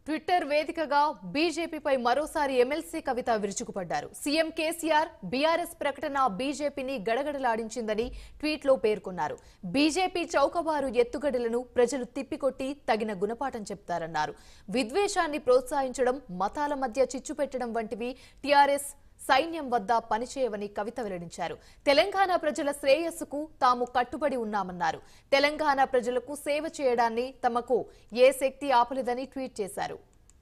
Twitter వేదికగా బీజేపీపై మరోసారి MLC కవిత విరుచుకుపడ్డారు సీఎం కేసీఆర్ బీఆర్ఎస్ ప్రకటన బీజేపీని గడగడలాడించిందని ట్వీట్లో పేర్కొన్నారు బీజేపీ చౌకబారు ఎత్తుగడలను ప్రజలు తిప్పికొట్టి తగిన గుణపాఠం చెప్తారన్నారు విద్వేషాన్ని ప్రోత్సహించడం మతాల మధ్య చిచ్చు పెట్టడం వంటివి టీఆర్ఎస్ సైన్యం వద్ద పనిచేయవని కవిత వెల్లడించారు తెలంగాణ ప్రజల శ్రేయస్సుకు తాము కట్టుబడి ఉన్నామన్నారు తెలంగాణ ప్రజలకు సేవ చేయడాన్ని తమకు ఏ శక్తి ఆపలేదని ట్వీట్ చేశారు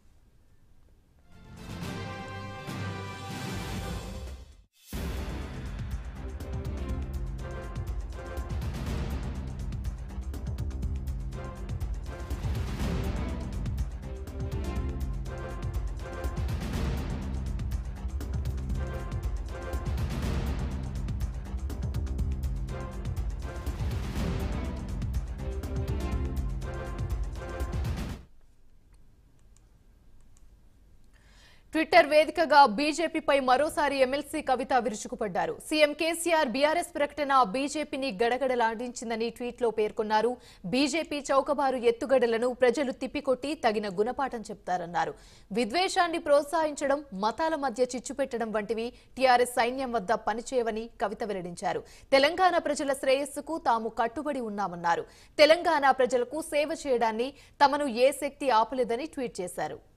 ట్విట్టర్ వేదికగా బీజేపీపై మరోసారి ఎమ్మెల్సీ కవిత విరుచుకుపడ్డారు సీఎం కేసీఆర్ బీఆర్ఎస్ ప్రకటన బీజేపీని గడగడలాడించిందని ట్వీట్లో పేర్కొన్నారు బీజేపీ చౌకబారు ఎత్తుగడలను ప్రజలు తిప్పికొట్టి తగిన గుణపాఠం చెప్తారన్నారు విద్వేషాన్ని ప్రోత్సహించడం మతాల మధ్య చిచ్చు పెట్టడం వంటివి టీఆర్ఎస్ సైన్యం వద్ద పనిచేయవని కవిత వెల్లడించారు తెలంగాణ ప్రజల శ్రేయస్సుకు తాము కట్టుబడి ఉన్నామన్నారు తెలంగాణ ప్రజలకు సేవ చేయడాన్ని తమను ఏ శక్తి ఆపలేదని ట్వీట్ చేశారు